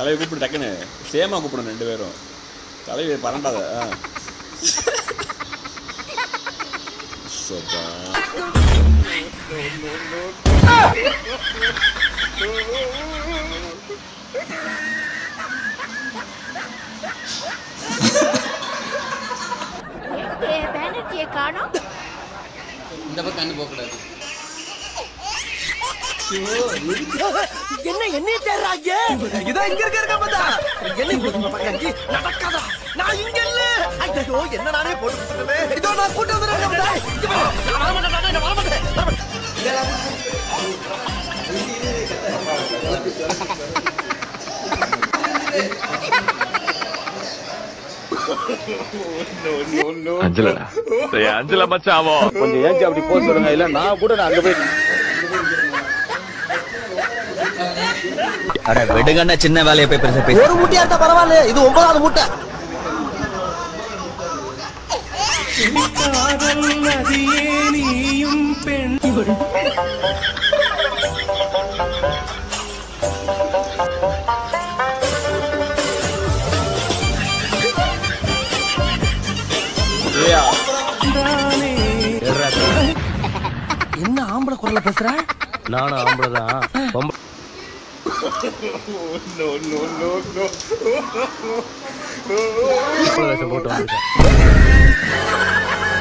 தலைவி கூப்பிடு டக்குன்னு சேமா கூப்பிடணும் ரெண்டு பேரும் தலைவி பரண்டாத ஆ. சப்பா. பேனர்ஜியை காணோம் இந்த பக்கம் கண்ணு போகக்கூடாது என்ன என்னைய தேடுறாங்க இதான் இங்க இருக்க இருக்க பார்த்தா என்ன இங்க பக்கம் நடக்காதா நான் இங்க இல்ல ஐயோ என்ன நானே போட்டு கொடுத்துட்டே இதோ நான் கூட்டு வந்துடுறேன் இங்க வா. நான் வர மாட்டேன் நான் வர மாட்டேன் வர மாட்டேன் அஞ்சலடா டேய், அஞ்சல மச்சாவோ கொஞ்சம் ஏஞ்சி அப்படி போக சொல்லுங்க இல்ல நான் கூட நான் அங்க போய் அட விடுங்கண்ணா சின்ன வேலையை போய் பெருசா பேசி ஒரு முட்டையா இருந்தா பரவாயில்ல இது ஒன்பதாவது முட்டை ஏயா என்ன ஆம்பளை குரல்ல பேசுற நானும் ஆம்பளைதான் பொம்பளை வேஷம் போட்டு வந்திருக்கேன்